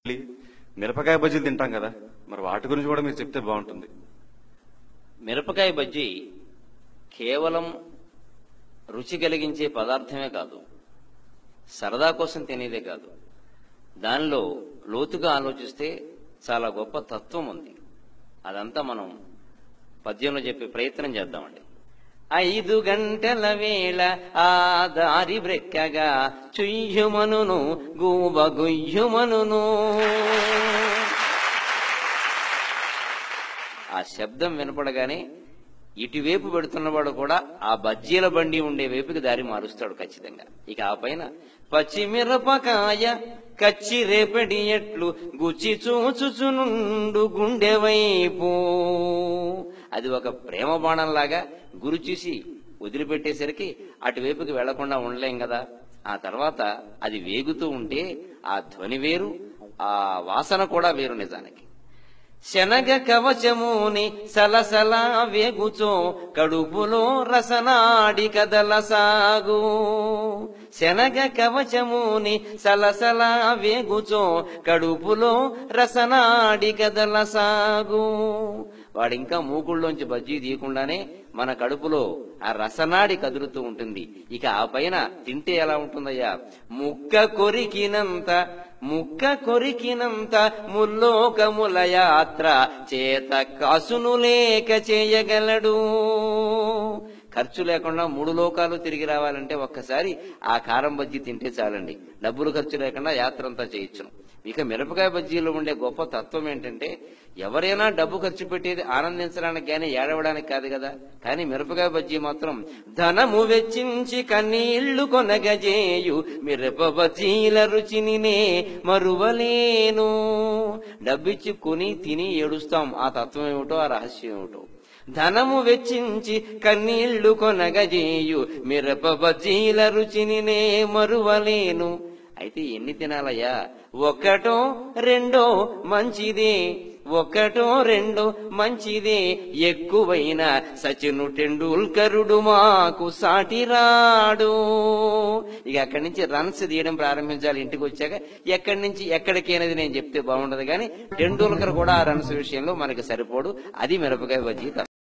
మిరపకాయ బజ్జీలు తింటాం కదా మరి వాటి గురించి కూడా మీరు చెప్తే బాగుంటుంది మిరపకాయ బజ్జీ కేవలం రుచి కలిగించే పదార్థమే కాదు సరదా కోసం తినేదే కాదు దానిలో లోతుగా ఆలోచిస్తే చాలా గొప్ప తత్వం ఉంది అదంతా మనం పద్యంలో చెప్పే ప్రయత్నం చేద్దామండి ఐదు గంటల వేళ ఆ దారి బ్రెక్కగా చుయ్యుమనును గూబ గుయ్యుమనును ఆ శబ్దం వినపడగానే ఇటువైపు పెడుతున్నవాడు కూడా ఆ బజ్జీల బండి ఉండే వైపుకి దారి మారుస్తాడు ఖచ్చితంగా ఇక ఆ పైన పచ్చిమిరపకాయ కచ్చి రేపడి ఎట్లు గుచ్చి చూచుచునుండు గుండె వైపు అది ఒక ప్రేమ బాణంలాగా గురి చూసి వదిలిపెట్టేసరికి అటువైపుకి వెళ్లకుండా ఉండలేం కదా ఆ తర్వాత అది వేగుతూ ఉంటే ఆ ధ్వని వేరు ఆ వాసన కూడా వేరు నిజానికి శనగ కవచముని సలసల వేగుచో కడుపులో రసనాడి కదల సాగు శనగ కవచముని సలసల వేగుచో కడుపులో రసనాడి కదల సాగు వాడింకా మూకుళ్ళలోంచి బజ్జీ తీయకుండానే మన కడుపులో ఆ రసనాడి కదులుతూ ఉంటుంది ఇక ఆ పైన తింటే ఎలా ఉంటుందయ్యా ముక్క కొరికినంత ముక్క కొరికినంత ముల్లోకముల యాత్ర చేత కాసును లేక చేయగలడు ఖర్చు లేకుండా మూడు లోకాలు తిరిగి రావాలంటే ఒక్కసారి ఆ కారం బజ్జీ తింటే చాలండి డబ్బులు ఖర్చు లేకుండా యాత్ర అంతా చేయొచ్చును ఇక మిరపకాయ బజ్జీలో ఉండే గొప్ప తత్వం ఏంటంటే ఎవరైనా డబ్బు ఖర్చు పెట్టేది ఆనందించడానికి కానీ ఏడవడానికి కాదు కదా కానీ మిరపకాయ బజ్జీ మాత్రం ధనము వెచ్చించి కన్నీళ్లు కొనగజేయు మిరప బజ్జీల రుచినినే మరువలేను డబ్బిచ్చి కొని తిని ఏడుస్తాం ఆ తత్వం ఏమిటో ఆ రహస్యం ఏమిటో ధనము వెచ్చించి కన్నీళ్లు కొనగజేయు మిరప బజ్జీల రుచినినే మరువలేను అయితే ఎన్ని తినాలయ్యా ఒకటో రెండో మంచిదే ఒకటో రెండో మంచిదే ఎక్కువైన సచిను టెండూల్కరుడు మాకు సాటిరాడు ఇక అక్కడి నుంచి రన్స్ తీయడం ప్రారంభించాలి ఇంటికి వచ్చాక ఎక్కడి నుంచి ఎక్కడికి అనేది నేను చెప్తే బాగుండదు కానీ టెండూల్కర్ కూడా ఆ రన్స్ విషయంలో మనకి సరిపోడు అది మిరపకాయ బజ్జీ